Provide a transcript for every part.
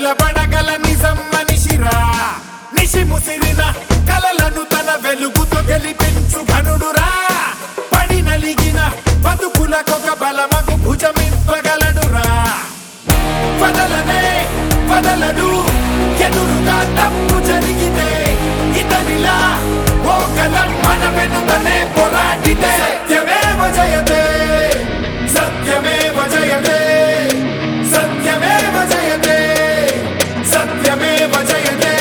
నిలబడగల నిజం మనిషిరా నిషి ముసిరిన కలలను తన వెలుగుతో గెలిపించు ఘనుడురా పడి నలిగిన బతుకులకొక బలమగు భుజమింపగలడురా వదలనే వదలడు ఎదురుగా తప్పు జరిగితే ఇతనిలా ఓ కలం మన వెనుకనే పోరాడితే సత్యమేవ జయతే సత్యమేవ జయతే సత్యమేవ జయతే సత్యమేవ జయతే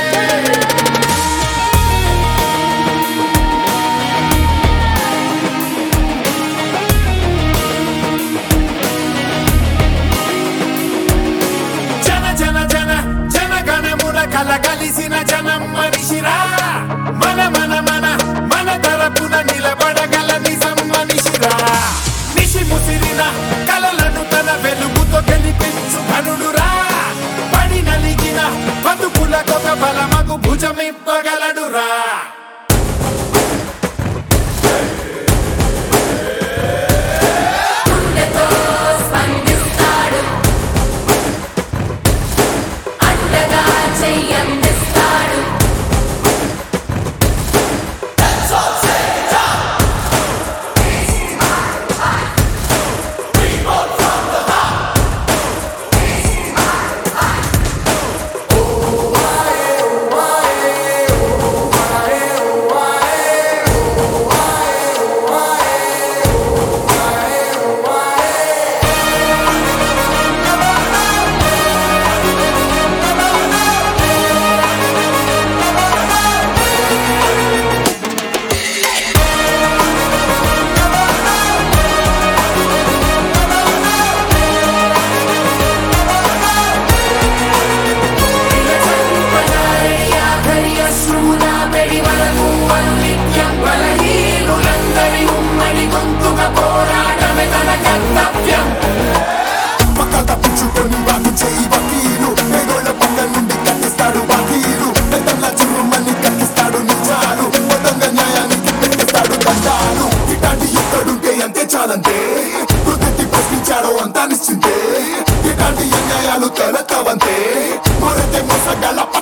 జన జన జన జన గణమున కలగలిసిన జనం మనిషిరా మన మన మన మన తరపున నిలబడగల నిజం మనిషిరా నిషి ముసిరిన కలలను తన వెలుగుతో గెలిపించు ఘనుడురా పడి నలిగిన బతుకులకొక బలమగు భుజమిప్పగలడురా గుండెతో స్పందిస్తాడు అండగా చెయ్యందిస్తాడు ఆఖరి అశ్రువుల పెడి వరకు అనునిత్యం బలహీనులందరి ఉమ్మడి గొంతుగా పోరాటమే తన కర్తవ్యం పక్క తప్పించుకొని వాకు చేయి వకీలు పేదోళ్ళ పక్క నుండి కట్టిస్తాడు వకీలు పెద్దల చురుమని కట్టిస్తాడు నిజాలు మొత్తంగా న్యాయానికి పెట్టేస్తాడు దండాలు ఇట్లాంటి ఎక్కడుంటే అంతే చాలంతే కృతి ప్రశ్నించాడో అంతా నిశ్చింతే ఇట్లాంటి అన్యాయాలు తెలతవంతే మొరతే మోసగల